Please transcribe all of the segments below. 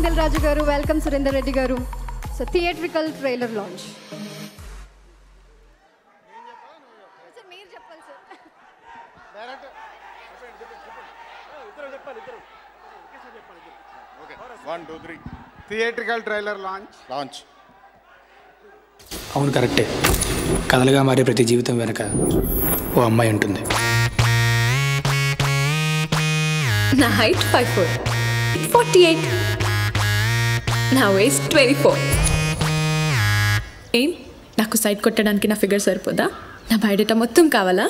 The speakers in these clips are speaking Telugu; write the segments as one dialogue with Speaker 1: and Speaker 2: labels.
Speaker 1: దిల్ రాజు గారు వెల్కమ్ సురేందర్ రెడ్డి గారు సో థియేట్రికల్ ట్రైలర్ లాంచ్ మీరు చెప్పాలి sir
Speaker 2: one two three
Speaker 3: theatrical trailer launch
Speaker 2: launch
Speaker 4: అవును కరెక్టే కథలుగా మారే ప్రతి జీవితం వెనక ఓ అమ్మాయి ఉంటుంది
Speaker 5: నా height five four forty eight నా వేస్ట్ ట్వంటీ ఫోర్ ఏం నాకు సైడ్ కొట్టడానికి నా ఫిగర్ సరిపోదా నా బయోడేటా మొత్తం కావాలా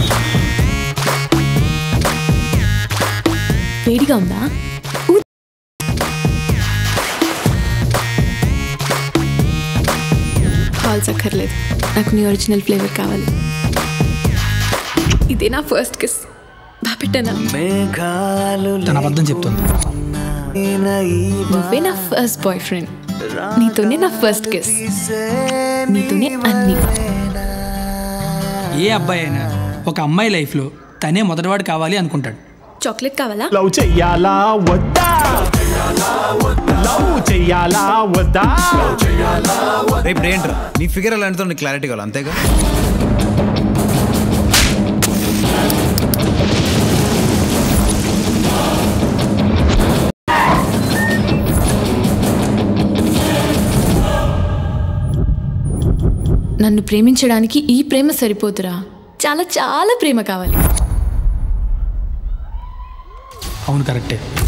Speaker 5: వేడిగా ఉందా ఊ- హాల్స్ అక్కర్లేదు నాకు నీ ఒరిజినల్ ఫ్లేవర్ కావాలి ఇదే నా ఫస్ట్ కిస్ బాగా పెట్టానా
Speaker 4: తన అబద్ధం చెప్తుంది
Speaker 5: నువ్వే నా ఫస్ట్ బాయ్ ఫ్రెండ్ నీతోనే నా ఫస్ట్ కిస్ నీతోనే అన్ని
Speaker 4: ఏ అబ్బాయి అయినా ఒక అమ్మాయి లైఫ్లో తనే మొదటివాడు కావాలి అనుకుంటాడు
Speaker 5: చాక్లెట్ కావాలా
Speaker 6: లవ్ చెయ్యాలా వద్దా లవ్ చెయ్యాలా వద్దా
Speaker 7: రేపు ఏంట్రా నీ ఫిగర్ ఎలా ఎంతో నీకు క్లారిటీ కావాలి అంతేగా
Speaker 5: నన్ను ప్రేమించడానికి ఈ ప్రేమ సరిపోతురా చాలా చాలా ప్రేమ కావాలి
Speaker 4: అవును కరెక్టే